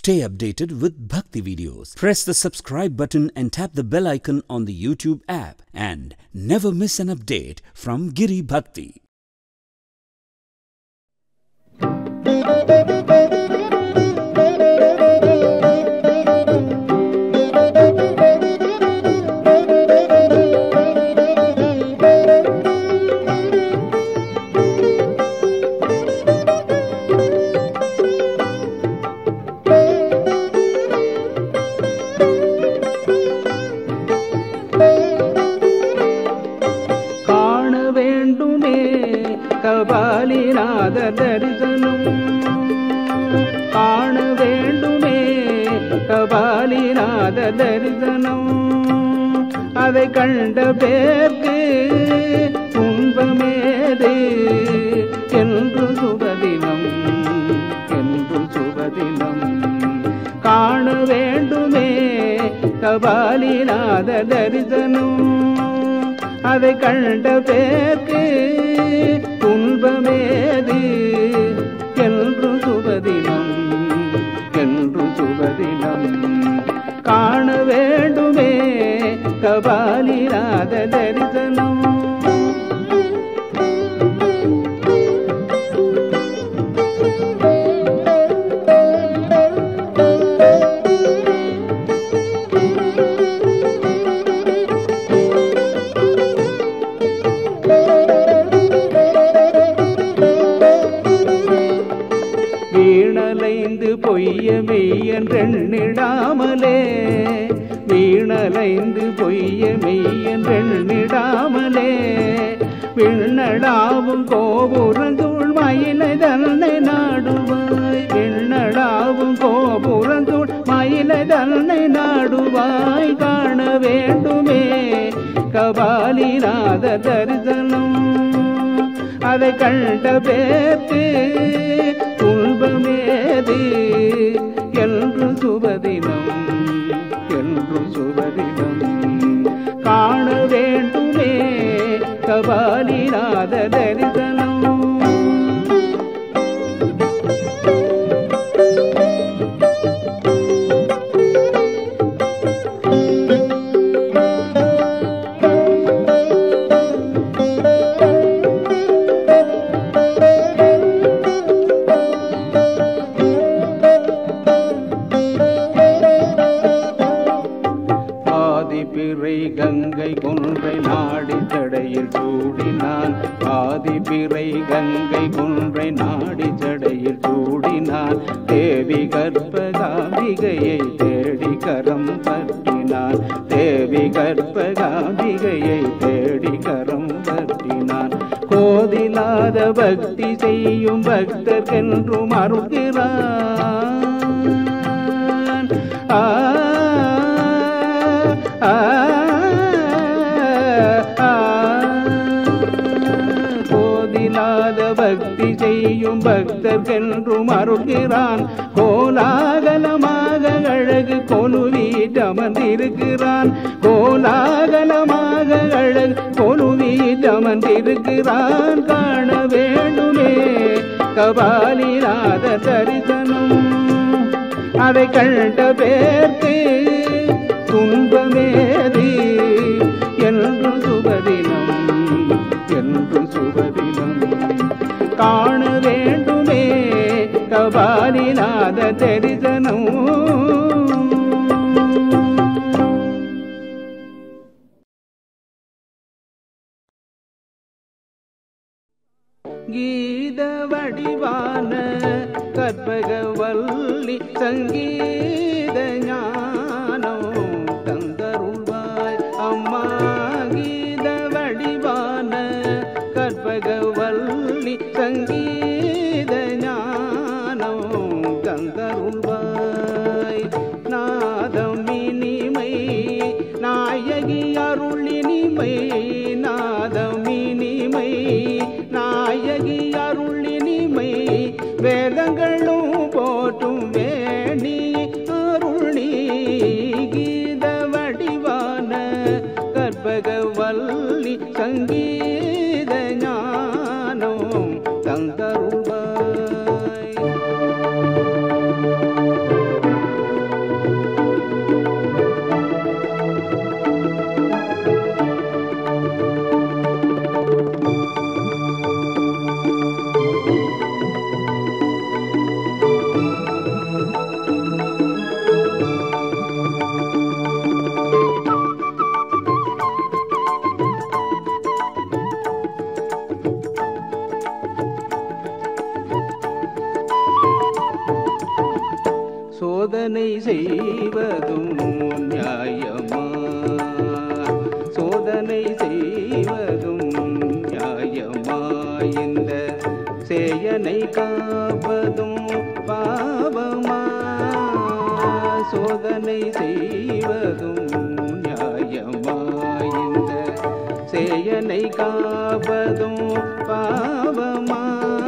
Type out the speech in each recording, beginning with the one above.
Stay updated with Bhakti videos. Press the subscribe button and tap the bell icon on the YouTube app and never miss an update from Giri Bhakti. காண வேண்டுமே கபாலிநாத தரிசனம் காண வேண்டுமே கபாலிநாத தரிசனம் அதை கண்ட பேர்க்கு துன்பமேது என்று சுபதினம் என்று சுபதினம் காண வேண்டுமே கபாலிநாத தரிசனம் அதை கண்ட பேர்க்கு துன்பமேது என்று சுபதினம் என்று சுபதினம் காண வேண்டுமே கபாலிநாத தரிசனம் வீணலைந்து பொய்ய மெய்யென்றெண்ணிடாமலே வீணலைந்து பொய்ய மெய்யென்றெண்ணிடாமலே விண்ணடாவும் கோபுரந்தூள் மயிலை தன்னை நாடுவாய் விண்ணடாவும் கோபுரந்தூள் மயிலை தன்னை நாடுவாய் காண வேண்டுமே கபாலிநாத தரிசனம் அதை கண்ட பேர்க்கு துன்பமேது என்று சுபதினம் என்று சுபதினம் காண வேண்டுமே கபாலிநாத தரிசனம் ஆதிபிறை கங்கை கொன்றை நாடி தடையில் சூடினான் ஆதிபிறை கங்கை கொன்றை நாடி தடையில் சூடினான் தேவி கற்பகாம்பிகையை தேடி கரம் பற்றினான் தேவி கற்பகாம்பிகையை தேடி கரம் பற்றினான் கோதிலாத பக்தி செய்யும் பக்தர்கென்றும் அருள்கிறான் ஆ ஆ, ஆ. போதிலாத பக்தி செய்யும் பக்தர்கென்றும் அருள்கிறான் கோலாகலமாக அழகு கொலுவீட்டு அமர்ந்திருக்கிறான் கோலாகலமாக அழகு கொலுவீட்டு அமர்ந்திருக்கிறான் காண வேண்டுமே கபாலிநாத தரிசனம் அதை கண்ட பேர்க்கு துன்பமேது என்று சுபதினம் என்று சுபதினம் காண வேண்டுமே கபாலிநாத தரிசனம் கீத வடிவான கற்பகவல்லி சங்கீத ஞானம் தந்தருள்வாய் அம்மா கீத வடிவான கற்பகவல்லி சங்கீத ஞானம் தந்தருள்வாய் நாதம் இனிமை நாயகி அருளினிமை நாதம் இனிமை நாயகி அருளினிமை வேதங்களும் போற்றும் வேணி அருளி கீத வடிவான கற்பகவல்லி சங்கீத ஞானம் தந்தருள்வாய் சோதனை செய்வதும் நியாயமா சோதனை செய்வதும் நியாயமா இந்த சேயனை காப்பதும் பாவமா சோதனை செய்வதும் நியாயமா இந்த சேயனை காப்பதும் பாவமா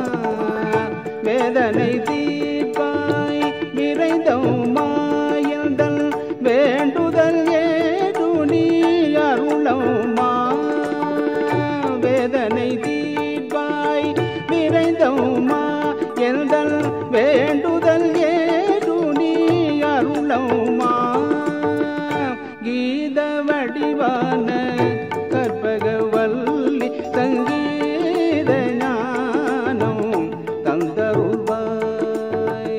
வேதனை தீர்ப்பாய் விரைந்தோமாயந்தல் வேண்டுதல் ஏது நீ அருளோமா வேதனை தீர்ப்பாய் விரைந்தோமா எந்தல் வேண்டுதல் ஏது நீ அருளோமா கீத வடிவான கற்பகவல்லி சங்கீத ஞானம் தந்தருள்வாய்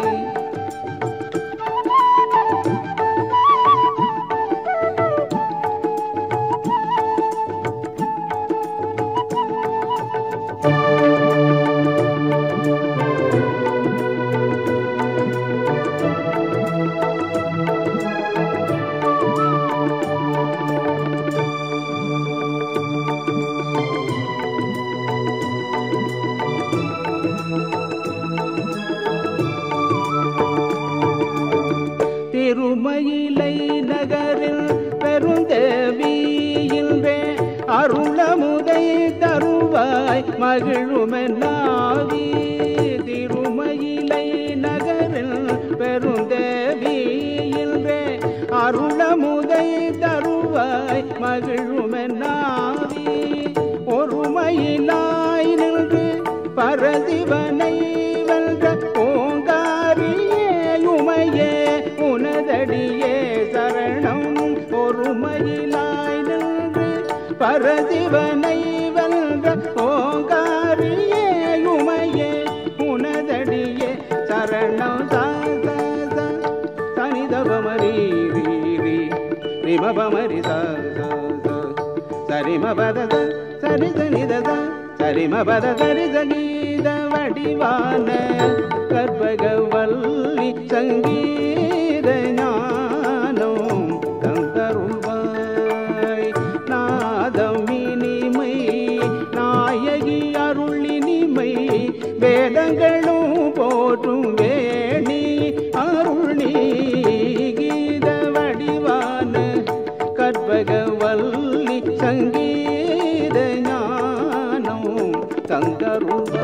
திருமயிலை நகரில் பெருந்தேவியின்றே அருளமுதை தருவாய் மகிழுமென்னாவி திருமயிலை நகரில் பெருந்தேவியின்றே அருளமுதை தருவாய் மகிழுமென்னாவி ஒருமையிலாய் நின்று பரதிவனை வென்ற ஓங்காரியே உமையே உனதடியே சரணம் ஒருமையிலாய் நின்று பரதிவனை வென்ற ஓங்காரியே உமையே உனதடியே சரணம் சா சா சா சனிதபமரி ரீ ரிமபமரி சா சா சா சரிமபத சரி சனித சரிமபத சரி சங்கீத வடிவான கற்பகவல்லி சங்கீத ஞானம் தந்தருள்வாய் நாதம் இனிமை நாயகி அருளினிமை வேதங்களும் போற்றும் வேணி அருளி கீத வடிவான கற்பகவல்லி சங்கீத ஞானம் தந்தருள்வாய்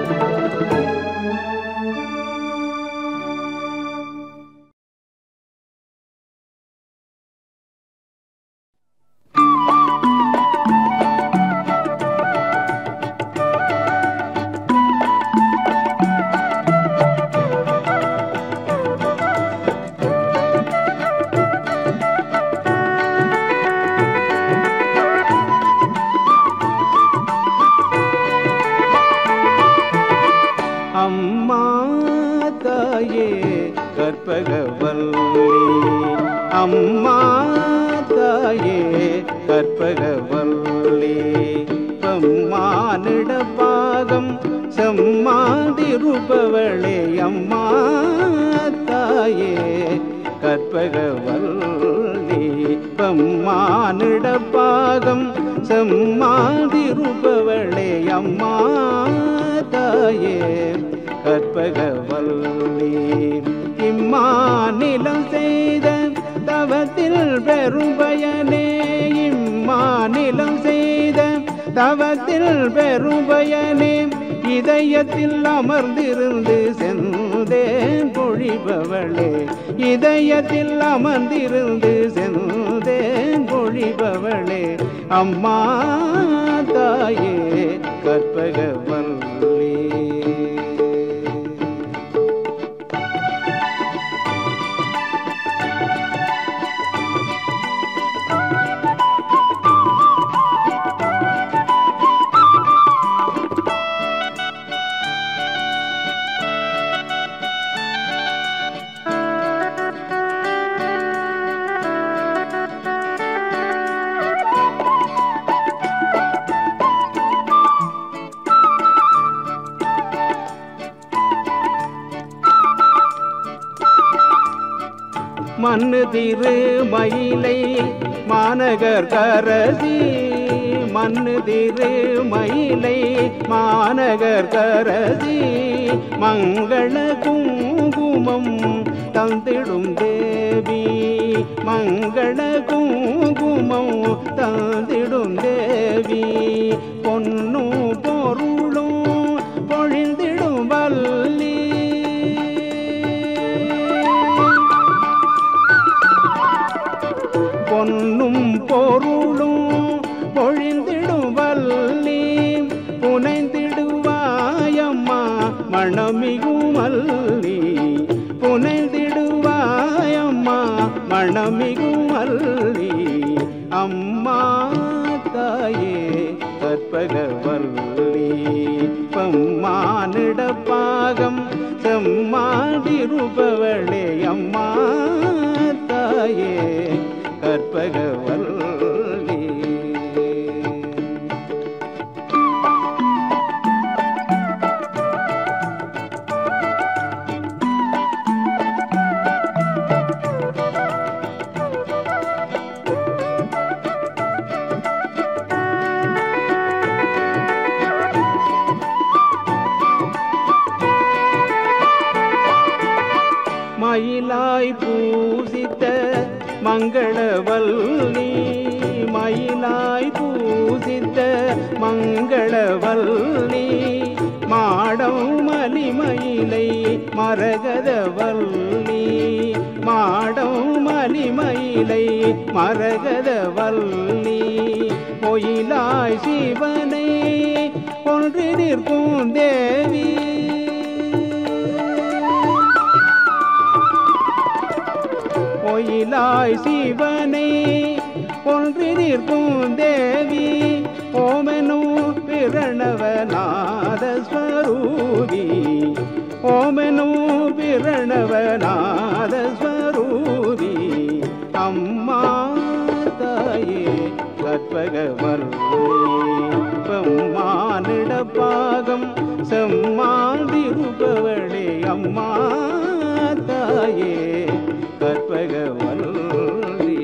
அம்மா தாயே கற்பகவல்லி அம்மா தாயே கற்பகவல்லி பெம்மானிட பாகம் செம்மாதிருப்பவளே அம்மா தாயே கற்பகவல்லி பெம்மானிட பாகம் செம்மாதிருப்பவளே அம்மா தாயே கற்பகவல்லி இம்மாநிலம் செய்த தவத்தில் பெரும் பயனே இம்மாநிலம் செய்த தவத்தில் பெரும் பயனே இதயத்தில் அமர்ந்திருந்து செந்தேன் பொழிபவளே இதயத்தில் அமர்ந்திருந்து செந்தேன் பொழிபவளே அம்மா தாயே கற்பகவல்லி மண்ணு திரு மயிலை மாநகர் கரசி மண்ணு திரு மயிலை மாநகர் கரசி மங்கள குங்குமம் தந்திடும் தேவி மங்கள குங்குமம் தந்திடும் தேவி பொன்னும் பொருளும் பொழிந்திடும் வல்லி பொன்னும் பொருளும் பொழிந்திடும் வல்லி புனைந்திடுவாயம்மா மணமிகும் மல்லி புனைந்திடுவாயம்மா மணமிகும் மல்லி அம்மா தாயே கற்பகவல்லி பம்மானிடப்பாகம் செம்மாடிருப்பவளே அம்மா தாயே கற்பகவல்லி மயிலாய் பூசித்த மங்களவல்லி மயிலாய் பூசித்த மங்களவல்லி மாடம் மலிமயிலை மரகதவல்லி மாடம் மலிமயிலை மரகதவல்லி பொயிலாய் சிவனை ஒன்று நிற்கும் தேவி பொயிலாய் சிவனை ஒன்று நிற்கும் தேவி ஓமெனு பிரணவநாத ஸ்வரூபி ஓமெனு பிரணவநாத ஸ்வரூபி அம்மா தாயே கற்பகவல்லி பெம்மானிடப்பாகம் செம்மாண்டிருப்பவளே அம்மா தாயே கற்பகவல்லி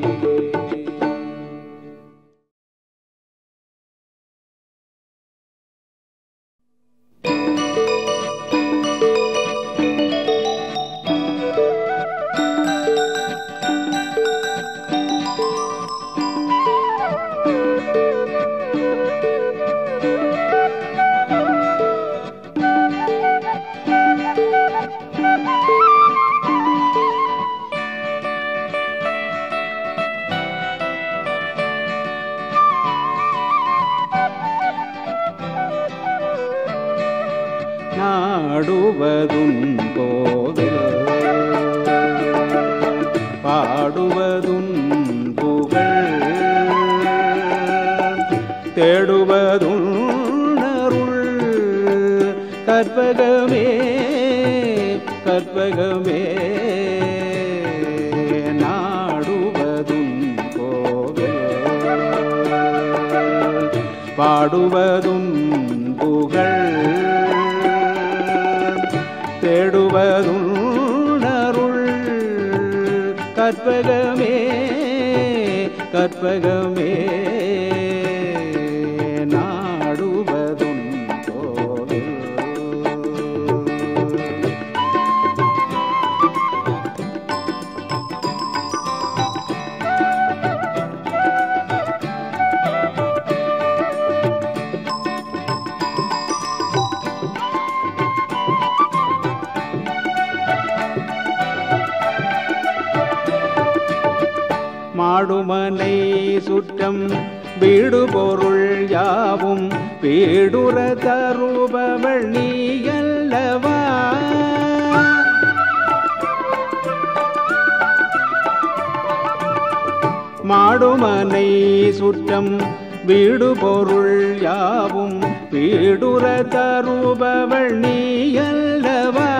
நாடுவதும் கோவில் பாடுவதும் புகழ் தேடுவதும் அருள் கற்பகமே கற்பகமே நாடுவதும் கோவில் பாடுவதும் புகழ் தேடுவதும் அருள் கற்பகமே கற்பகமே நாடுவதும் கோவில் மாடுமனை சுற்றம் வீடு பொருள் யாவும் வீடுற தருபவள் நீயல்லவா மாடுமனை சுற்றம் வீடு பொருள் யாவும் வீடுற தருபவள் நீயல்லவா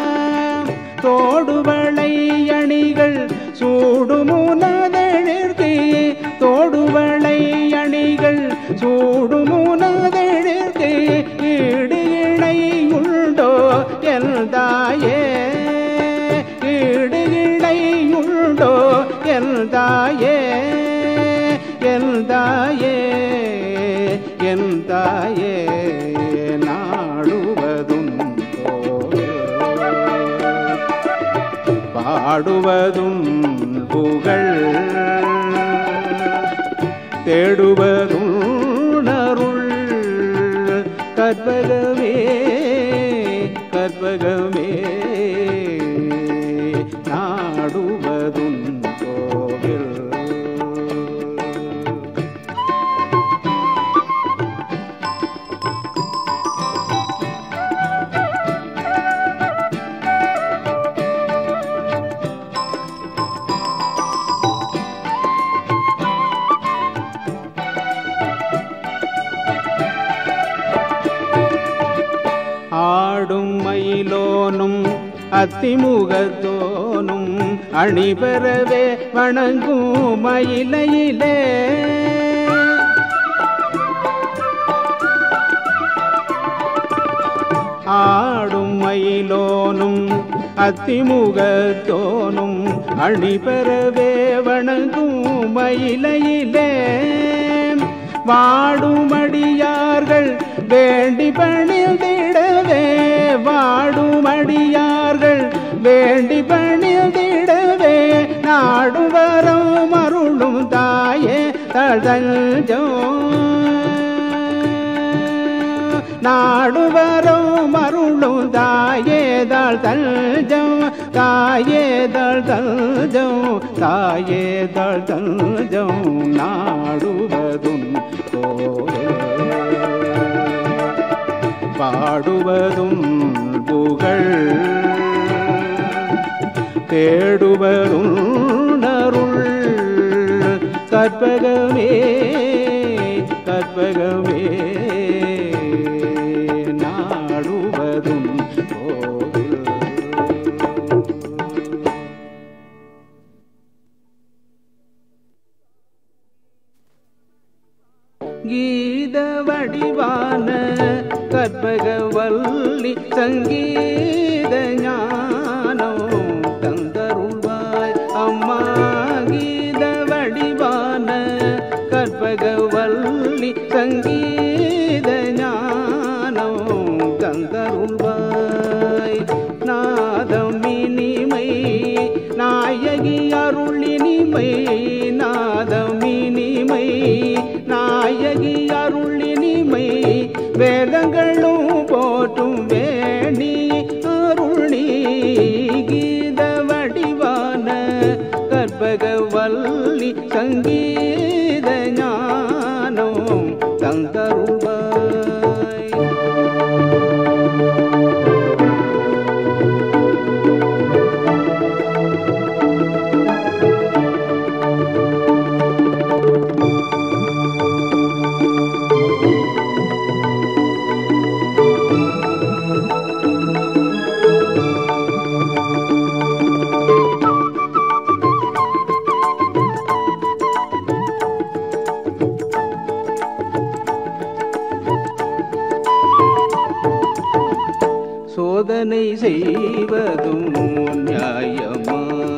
தோடுவளை அணிகள் சூடுமுனதெழிற்கு தோடுவளை அணிகள் சூடுமுனதெழிற்கு ஈடு இணை உண்டோ எல்தாயே ஈடு இணை உண்டோ பாடுவதும் புகழ் தேடுவதும் அருள் கற்பகமே கற்பகமே நாடுவதும் கோவில் ஆடும் மயிலோனும் அத்திமுகத்தோனும் அணிபெறவே வணங்கும் மயிலையிலே ஆடும் மயிலோனும் அத்திமுகத்தோனும் அணிபெறவே வணங்கும் மயிலையிலே வாடுமடியார்கள் வேண்டி பணிந்திடவே வாடுமடியார்கள் வேண்டி பணிந்திடவே நாடு வரம் அருளும் தாயே தழஞ்சோ நாடு வரும் அருளும் தாயேதாள் தஞ்சம் தாயேதாள் தஞ்சம் தாயேதாள் தஞ்சம் நாடுவதும் கோவில் பாடுவதும் புகழ் தேடுவதும் அருள் கற்பகமே கற்பகமே நாடுவதும் கோவில் கீத வடிவான கற்பகவல்லி சங்கீத ஞானம் தந்தருள்வாய் அம்மா கீத வடிவான கற்பகவல்லி சங்கீத ஞானம் தந்தருள்வாய் நாதம் இனிமை நாயகி அருளினிமை நாதம் இனிமை நாயகி அருளினிமை வேதங்களும் போற்றும் வேணி அருளி கீத வடிவான கற்பகவல்லி சங்கீத ஞானம் தந்தருள்வாய் சோதனை செய்வதும் நியாயமா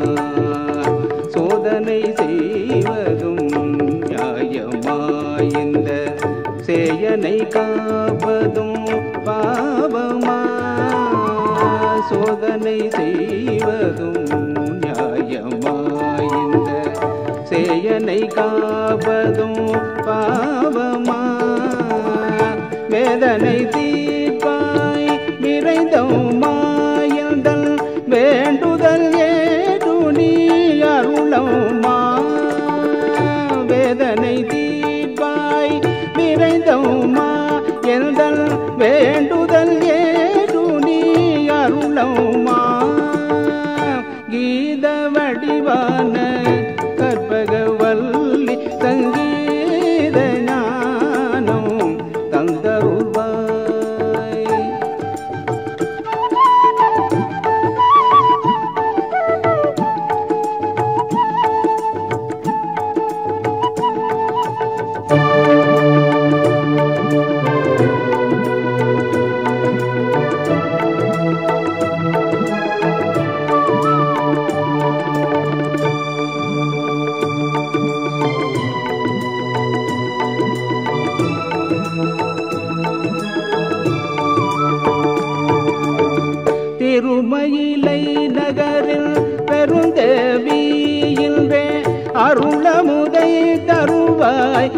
சோதனை செய்வதும் நியாயமா இந்த சேயனை காப்பதும் பாவமா சோதனை செய்வதும் நியாயமா இந்த சேயனை காப்பதும் பாவமா வேதனை தீர்ப்பாய் விரைந்தவுமாயந்தல் வேண்டுதல் ஏது நீ அருளவுமா வேதனை தீர்ப்பாய் விரைந்தவுமா எந்தல் வேண்டுதல் ஏது நீ அருளவுமா கீத வடிவான கற்பகவல்லி சங்கீத ஞானம் தந்தருள்வாய்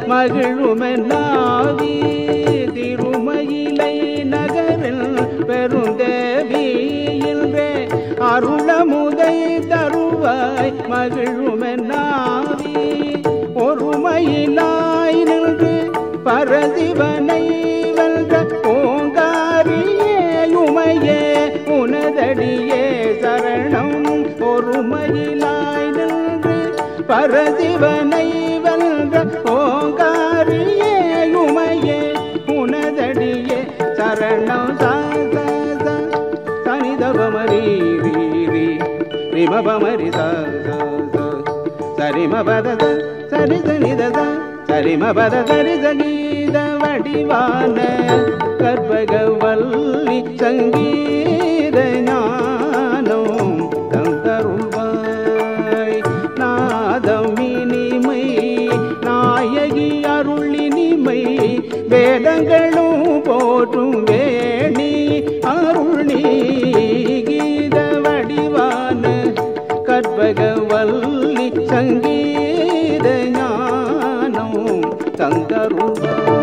மகிழுமென்னாவி திருமயிலை நகரில் பெருந்தேவியில்வே அருளமுதை தருவாய் மகிழுமென்னாவி ஒருமையிலாய் நின்று பரதிவனை வெல்ற ஓங்காரியே உமையே உனதடியே சரணம் ஒருமையிலாய் நின்று பரதிவனை வெல்ற ஓங்காரியே உமையே உனதடியே சரணம் சா சா சா சனிதவமரி ரீ ரீ ரிமபமரி சா சா சா சரிமபத சரி சனிதத சரிமபத சரி சகீத வடிவான கற்பகவல்லி சங்கீத ஞானம் தந்தருள்வாய் நாதம் இனிமை நாயகி அருளினிமை வேதங்களும் போற்றும் வேணி அருளி கீத வடிவான கற்பகவல்லி சங்கீத ஞானம் தந்தருள்வாய்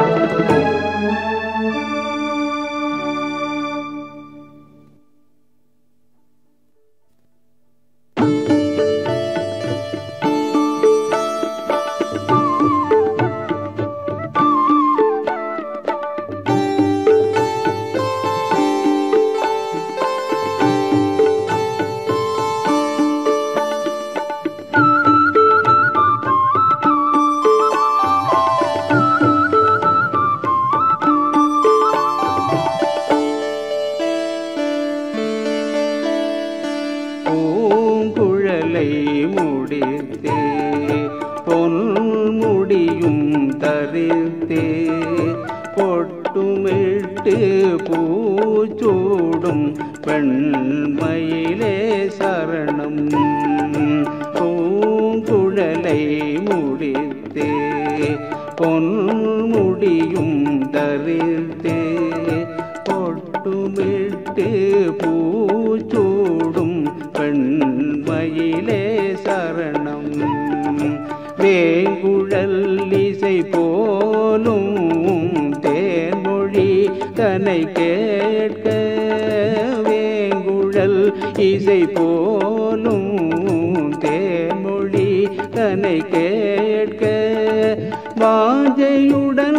பூங்குழலை முடித்தே பொன்முடியும் தரித்தே பொட்டுமிட்டு பூச்சூடும் பெண்மயிலே சரணம் பூங்குழலை முடித்தே பொன்முடியும் தரித்தே பொட்டுமிட்டு பூச்சூடும் பெண்மயிலே சரணம் வேங்குழல் இசை போலும் தேன்மொழி தன்னை கேட்க வேங்குழல் இசை போலும் தேன்மொழி தன்னை கேட்க வாஞ்சையுடன்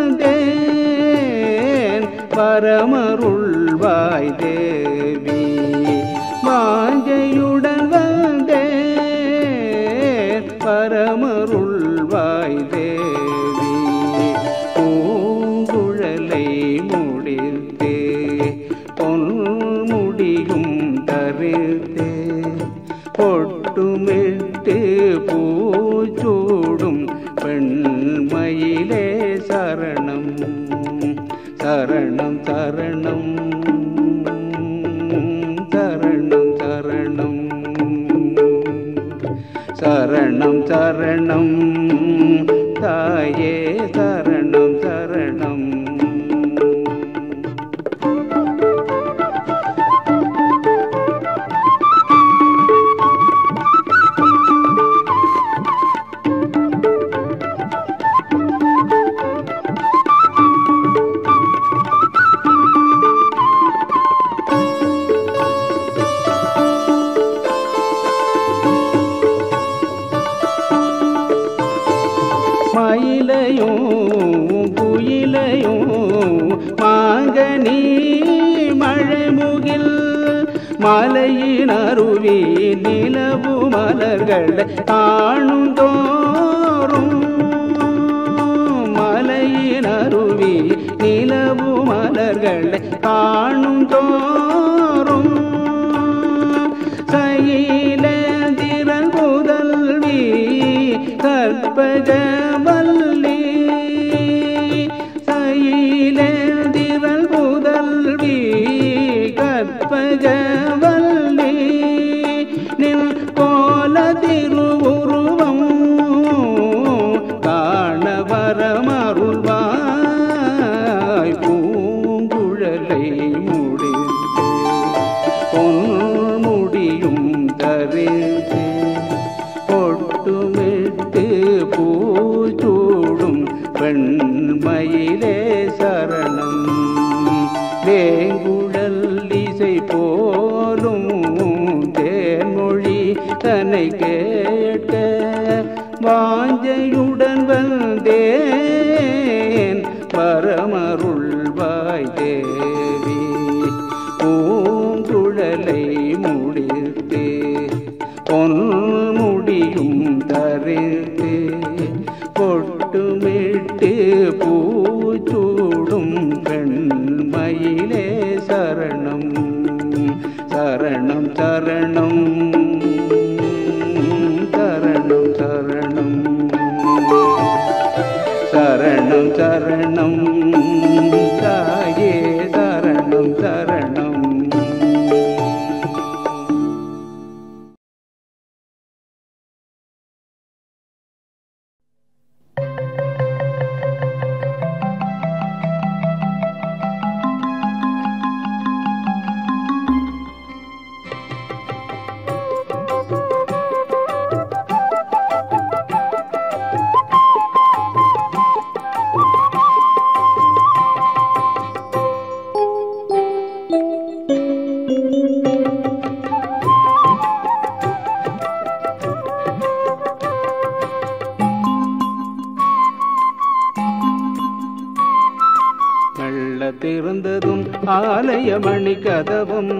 வந்தேன் பரமருள்வாய் தேவி வாஞ்சையுடன் வந்தேன் பரமருள்வாய் தேவி பூங்குழலை முடித்தே பொன்முடியும் தரித்தே பொட்டுமிட்டு பூச்சூடும் பெண்மயிலே சரணம் சரணம் சரணம் சரணம் சரணம் சரணம் சரணம் தாயே சரணம் சரணம் மயிலையும் குயிலையும் மாங்கனி மழைமுகில் மலையின் அருவி நிலவு மலர்கள் காணும் தோறும் மலையின் அருவி நிலவு மலர்கள் காணும் தோறும் சைலேந்திரன் முதல்வி கற்பகவல்லி சைலேந்திரன் முதல்வி கற்பகவல்லி நின் கோல திருவுருவம் காண வரமருள்வாய் பூங்குழலை முடித்து பொன்முடியும் தரித்து பொட்டுமிட்டு பூச்சூடும் வெண்மயிலே சரணம் வேங்குழல் இசை போலும் தேன்மொழி தன்னை கேட்க வாஞ்சையுடன் வந்தேன் பரமருள்வாய் தேவி பூங்குழலை முடித்து பொன்முடியும் தரித்து பொட்டுமிட்டு பூச்சூடும் பெண்மயிலே சரணம் சரணம் சரணம் சரணம் சரணம் சரணம் சரணம் தாயே சரணம் சரணம் மெல்ல திறந்ததும் ஆலய மணி கதவும்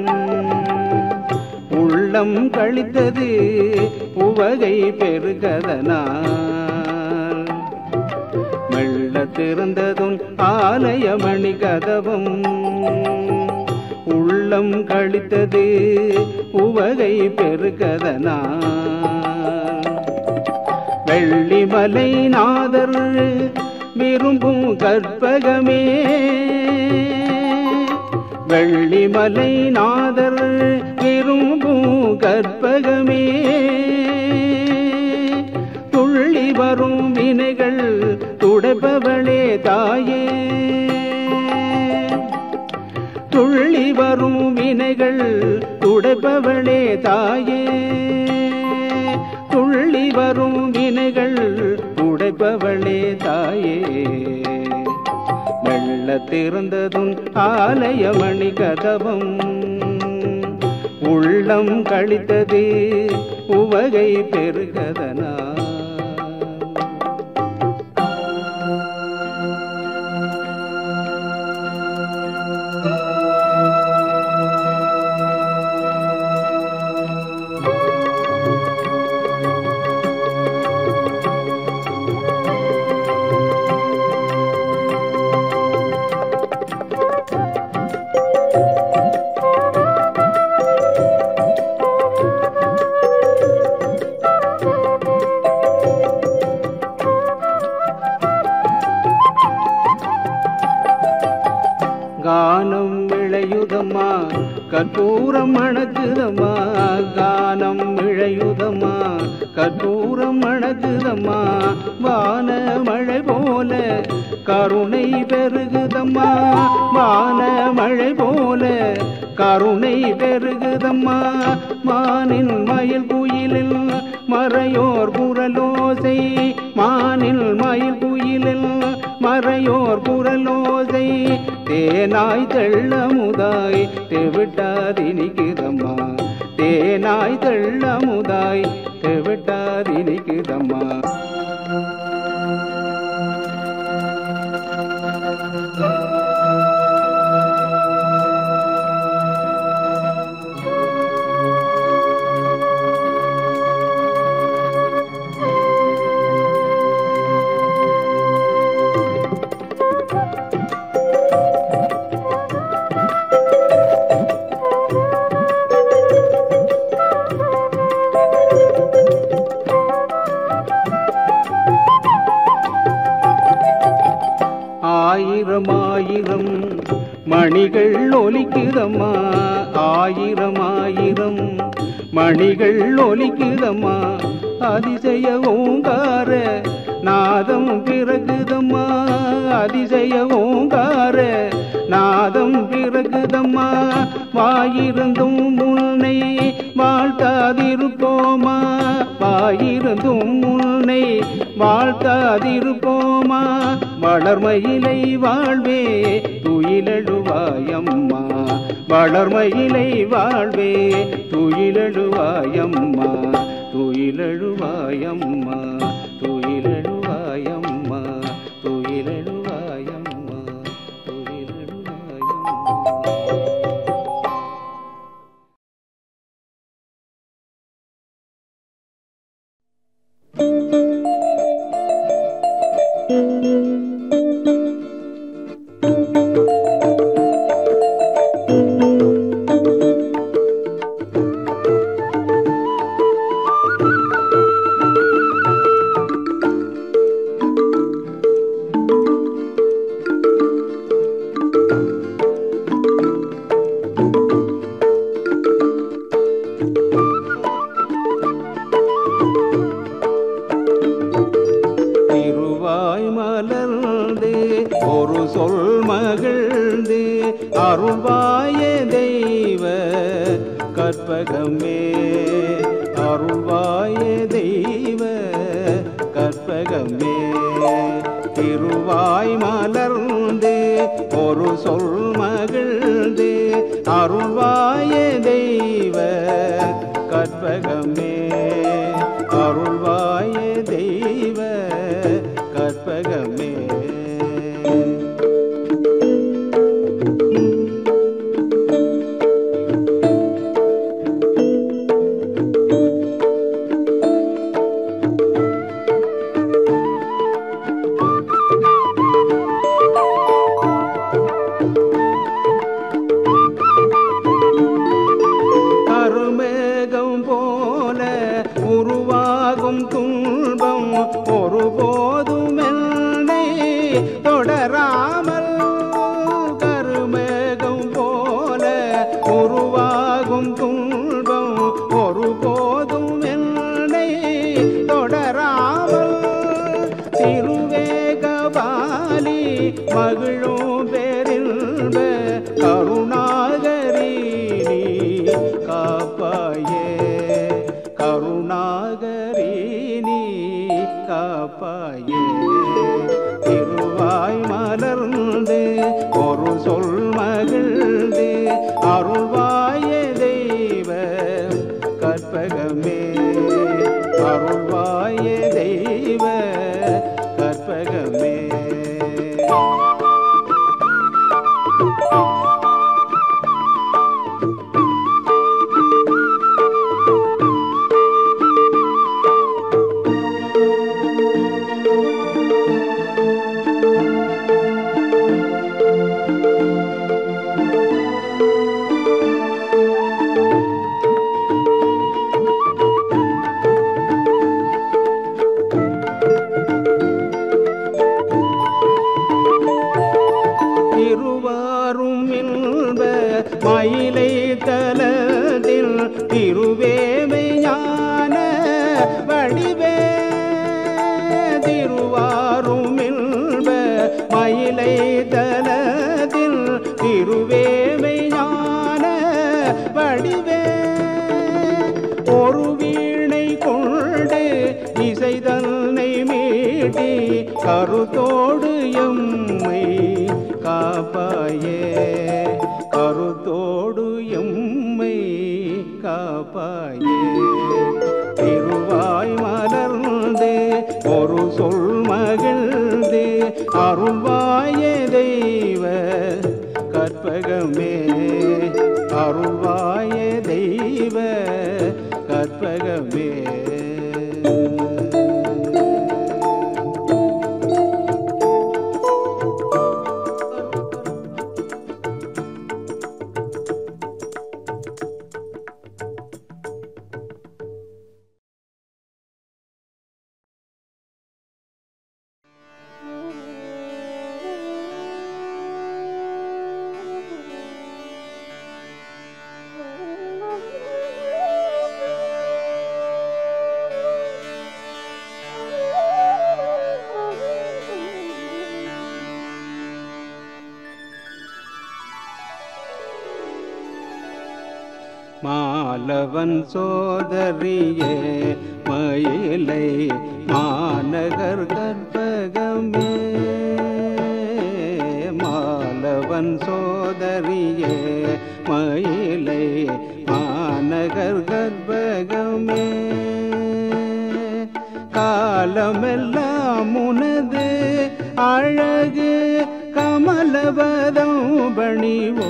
உள்ளம் கழித்தது உவகை பெருகதனால் மெல்ல திறந்ததும் ஆலய மணி கதவும் உள்ளம் கழித்தது உவகை பெருகதனால் வெள்ளிமலை நாதர் விரும்பும் கற்பகமே வெள்ளிமலை நாதர் விரும்பும் கற்பகமே துள்ளி வரும் வினைகள் துடைப்பவளே தாயே துள்ளி வரும் வினைகள் துடைப்பவளே தாயே துள்ளி வரும் வினைகள் உடைப்பவளே தாயே மெல்ல திறந்ததும் ஆலயமணி கதவம் உள்ளம் கழித்தது உவகை பெருகதனா கானம் விளையுதம்மா கற்பூரம் மணக்குதம்மா கானம் விளையுதம்மா கற்பூரம் மணக்குதம்மா வான மழை போல கருணை பெருகுதம்மா வான மழை போல கருணை பெருகுதம்மா மானின் மயில் குயிலில் மறையோர் குரலோசை மானில் மயில் குயிலில் மறையோர் குரலோசை தேனாய் தெள்ளமுதாய் தெவிட்டாதினிக்குதம்மா தேனாய் தெள்ளமுதாய் தெவிட்டாதினிக்குதம்மா ஆயிரம் ஆயிரம் மணிகள் ஒலிக்குதம்மா ஆயிரம் ஆயிரம் மணிகள் ஒலிக்குதம்மா அதிசய ஓங்கார நாதம் பிறகுதம்மா அதிசய ஓங்கார நாதம் பிறகுதம்மா வாயிருந்தும் முன்னை வாழ்த்தாதிருப்போமா வாயிருந்தும் முன்னை வாழ்த்தாதிருப்போமா வளர்மயிலை வாழ்வே துயிலெழுவாயம்மா வளர்மயிலை வாழ்வே துயிலெழுவாயம்மா துயிலெழுவாயம்மா துயிலெழுவாயம்மா துயிலெழுவாயம்மா துயிலெழுவாயம்மா திருவாய் மலர்ந்து ஒரு சொல் மகிழ்ந்து அருள்வாய தெய்வ கற்பகமே அருள்வாய தெய்வ கற்பகமே திருவாய் மலர்ந்து ஒரு சொல் மகிழ்ந்து அருள்வாய தெய்வ கற்பகமே அருள்வாய தெய்வ கற்பகமே கருமேகம் போல உருவாகும் துன்பம் ஒருபோதும் என்னை தொடராமல் கருமேகம் போல உருவாகும் துன்பம் ஒருபோதும் என்னை தொடராமல் திருவேகபாலி மகிழும் பெரின்ப கருணாகரி நீ காப்பாயே கருணாகரி நீ காப்பாயே திருவாய் மலர்ந்து ஒரு சொல் மகிழ்ந்து அருள்வாய தெய்வ கற்பகமே அருள்வாய தெய்வ கற்பகமே திருவாரும் இன்ப மயிலை தலத்தில் திருவேமை ஞான வடிவே திருவாரும் இன்ப மயிலை தலத்தில் திருவேமை ஞான வடிவே ஒரு வீணை கொண்டு இசை தன்னை மீட்டி கருத்தோடு எம்மை காப்பாயே கருத்தோடு எம்மை காப்பாயே திருவாய் மலர்ந்து ஒரு சொல் மகிழ்ந்து அருள்வாய தெய்வ கற்பகமே அருள்வாய தெய்வ கற்பகமே மாலவன் சோதரியே மயிலை மாநகர் கற்பகமே காலமெல்லாம் உனது அழகு கமலபதம் பணிவோ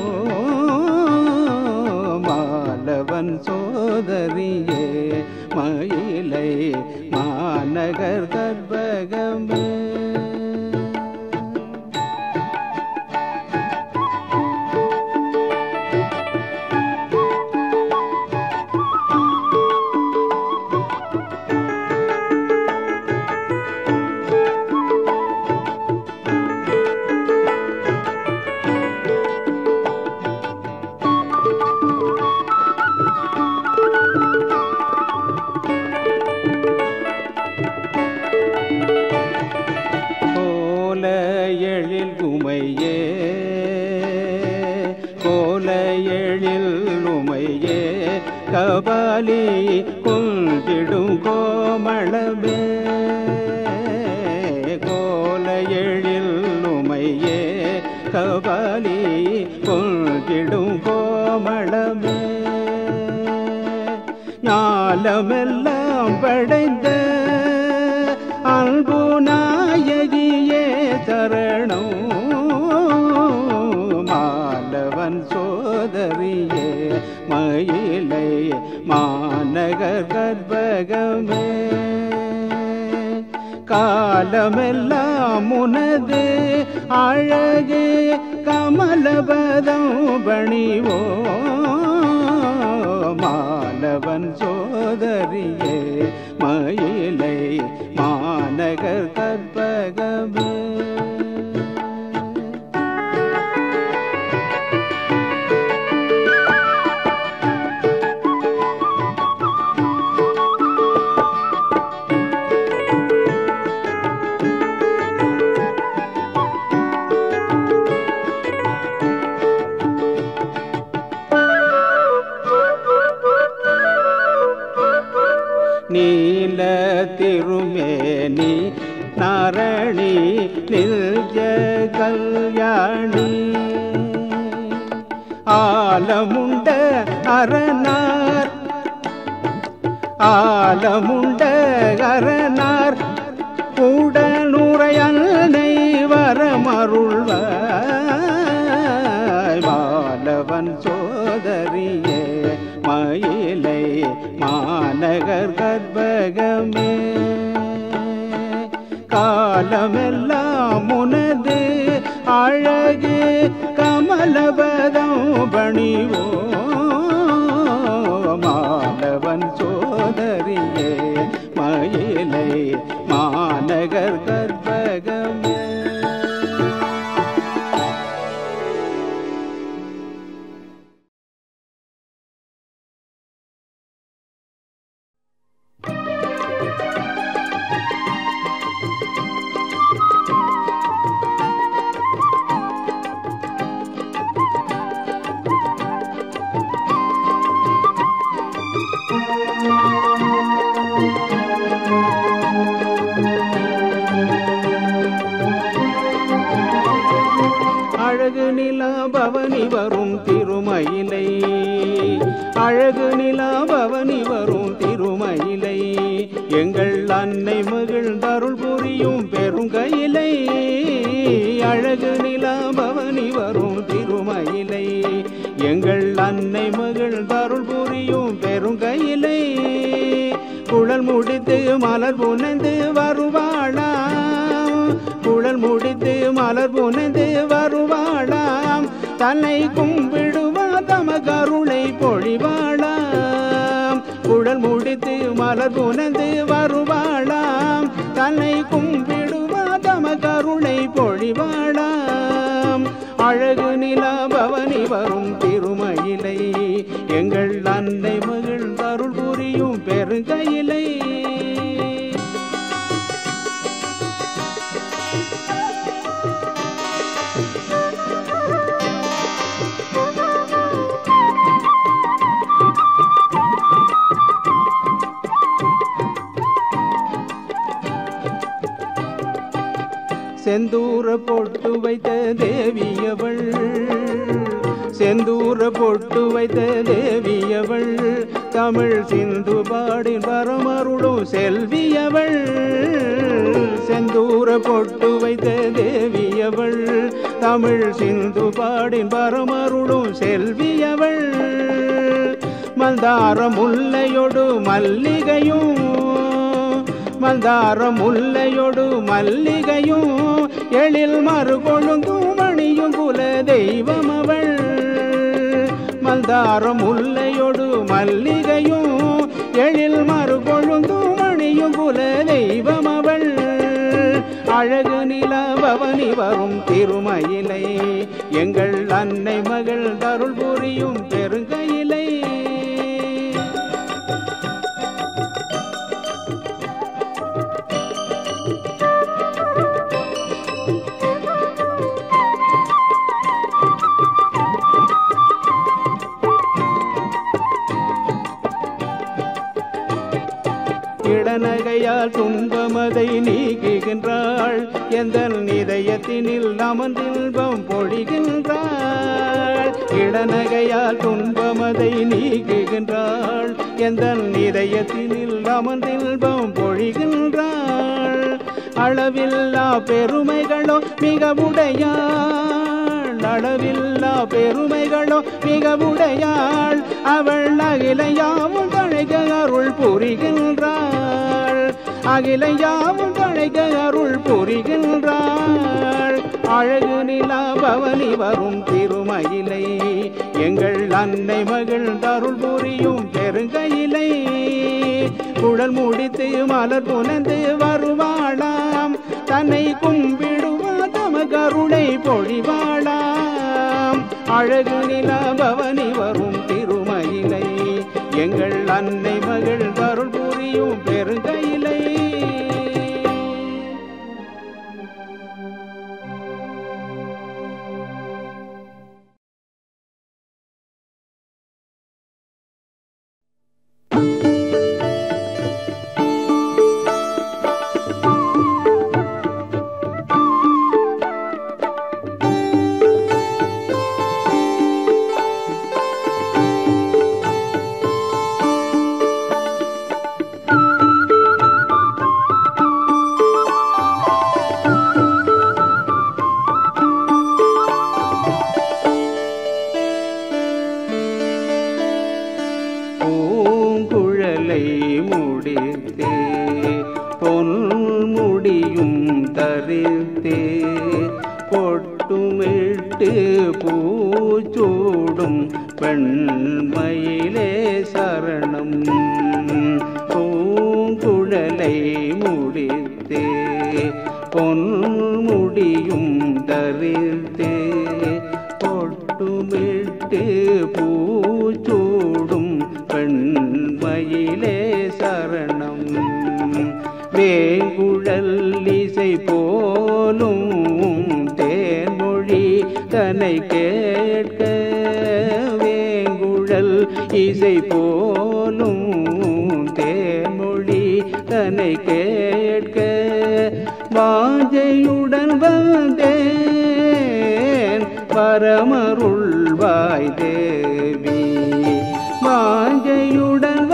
மாலவன் சோதரியே மயிலை மாநகர் கர்ப்பகமே கோல எழில் உமையே கோல எழில் உமையே கபாலி குந்திடும் கோமளமே கோல எழில் உமையே கபாலி குந்திடும் கோமளமே ஞாலமெல்லாம் படைந்த அன்பு நாயகியே சரணம் மாலவன் சோதரியே மயிலை மாநகர் கர்ப்பகமே காலமெல்லாம் உனது அழகு கமலபதம் பணிவோ மாலவன் சோதரியே மயிலை மாநகர் கற்பகமே நீல திருமேனி நாரணி நில்ஜ கல்யாணி ஆலமுண்ட அரணார் ஆலமுண்ட அரணார் உடனுரையன்னை வரமருள்வாய் மாலவன் சோதரியே மயிலை மாநகர் கர்ப்பகமே காலமெல்லாம் உனது அழகு கமலபதம் பணிவோ மாலவன் சோதரியே மயிலை மாநகர் கர்ப்பகமே அழகு நிலா பவனி வரும் திருமயிலை அழகு நிலா பவனி வரும் திருமயிலை எங்கள் அன்னை மகிழ்ந்தருள் புரியும் பெருங்கையிலை அழகு நிலா பவனி வரும் திருமயிலை எங்கள் அன்னை மகிழ்ந்தருள் புரியும் பெருங்கையிலை குழல் முடித்து மலர் புனைந்து வருவாளாம் குழல் முடித்து மலர் புனைந்து வருவாளாம் தன்னை கும்பிடுவா தம கருணை பொழிவாளாம் குழல் முடித்து மலர் புனைந்து வருவாளாம் தன்னை கும்பிடுவா தம கருணை பொழிவாளாம் அழகு நிலா பவனி வரும் திருமயிலை எங்கள் அன்னை மகிழ் அருள் புரியும் பெருங்கையிலை செந்தூர பொட்டு வைத்த தேவியவள் செந்தூர பொட்டு வைத்த தேவியவள் தமிழ் சிந்து பாடின் பரமருளும் செல்வியவள் செந்தூர பொட்டு வைத்த தேவியவள் தமிழ் சிந்து பாடின் பரமருளும் செல்வியவள் மந்தார முல்லையொடு மல்லிகையும் மந்தார முல்லையொடு மல்லிகையும் எழில் மறுகொழுந்தும் மணியும் குல தெய்வம் அவள் மந்தார முல்லையொடு மல்லிகையும் எழில் மறுகொழுந்தும் மணியும் குல தெய்வம் அவள் அழகு நில பவனி வரும் திருமயிலை எங்கள் அன்னை மகள் தருள் புரியும் பெருங்கையிலை இடநகையால் துன்பமதை நீக்குகின்றாள் எந்த இதயத்தினில் அமர்ந்தில்பம் பொழிகின்றாள் இடநகையால் துன்பமதை நீக்குகின்றாள் எந்த இதயத்தினில் அமர்ந்தில்பம் பொழிகின்றாள் அளவில்லா பெருமைகளோ மிக உடையாள் அளவில்லா பெருமைகளோ மிக உடையாள் அவள் அகிலையாவும் தழைக அருள் புரிகின்றாள் அகிலையாவும் தழைக அருள் புரிகின்றாள் அழகு நிலா பவனி வரும் திருமயிலை எங்கள் அன்னை மகள் தருள் புரியும் பெருங்கையிலை குழல் முடித்து மலர் புனந்து வருவாளாம் தன்னை கும்பிடுவா தம கருணை பொழிவாளாம் அழகு நிலா பவனி வரும் திருமயிலை எங்கள் அன்னை மகள் தருள் புரியும் பெருங்கையிலை பூங்குழலை முடித்தே பொன்முடியும் தரித்தே பொட்டுமிட்டு பூச்சூடும் பெண்மயிலே சரணம் பூங்குழலை முடித்தே பொன்முடியும் தரித்தே பொட்டுமிட்டு பூச்சூடும் பெண்மயிலே சரணம் வேங்குழல் இசை போலும் தேன்மொழி தன்னை கேட்க வேங்குழல் இசை போலும் தேன்மொழி தன்னை கேட்க வாஞ்சையுடன் வந்தேன் பரமருள்வாய் தேவி வாஞ்சையுடன்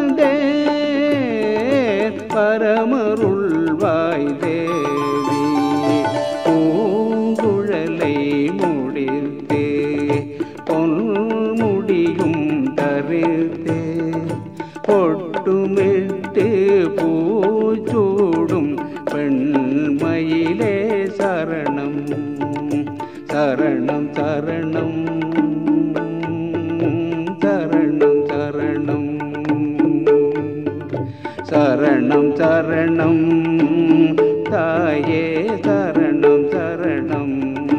வந்தேன் பரமருள்வாய் தேவி பூங்குழலை முடித்தே பொன்முடியும் தரித்தே பொட்டுமிட்டு பூச்சூடும் பெண்மயிலே சரணம் சரணம் சரணம் சரணம் சரணம் சரணம் சரணம் தாயே சரணம் சரணம்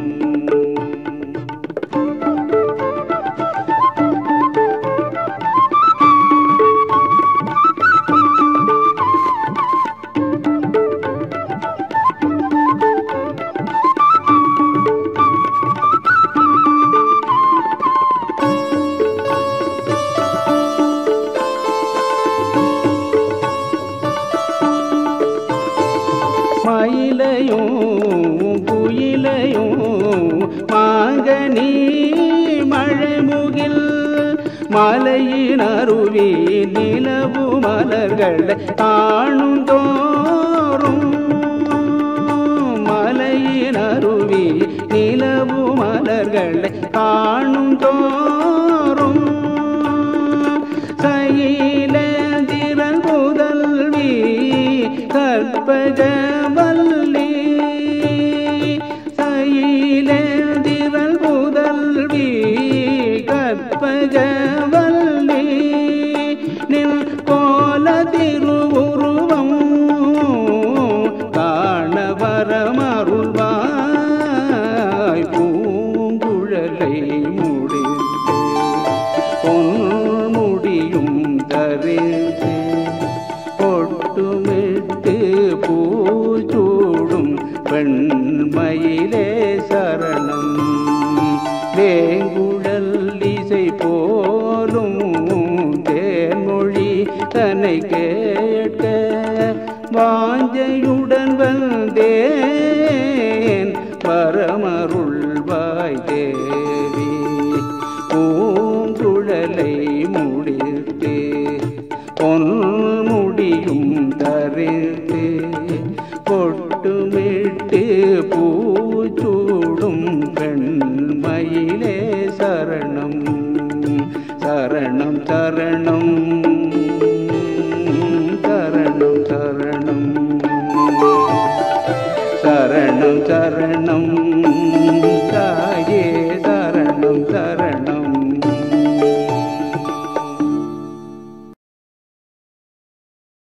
மயிலையும் குயிலையும் மாங்கனி மழைமுகில் மலையின் அருவி நிலவு மலர்கள் காணும் தோறும் மலையின் அருவி நிலவு மலர்கள் காணும் தோறும் சைலேந்திரன் புதல்வி கற்பகவல்லி சைலேந்திரன் புதல்வி கற்பகவல்லி நின் கோல திருவுருவம் காண வரமருள்வாய் பூங்குழலை முடித்து பொன்முடியும் தரித்து பொட்டுமிட்டு பூச்சூடும் பெண்மயிலே சரணம் வேங்குழல் இசை போலும் தேன்மொழி தன்னை கேட்க வாஞ்சையுடன் வந்தேன் பரமருள்வாய் தேவி பூங்குழலை முடித்து பொன்முடியும் தரித்து பொட்டுமிட்டு பூச்சூடும் பெண்மயிலே சரணம் சரணம் சரணம் சரணம் சரணம் சரணம் சரணம்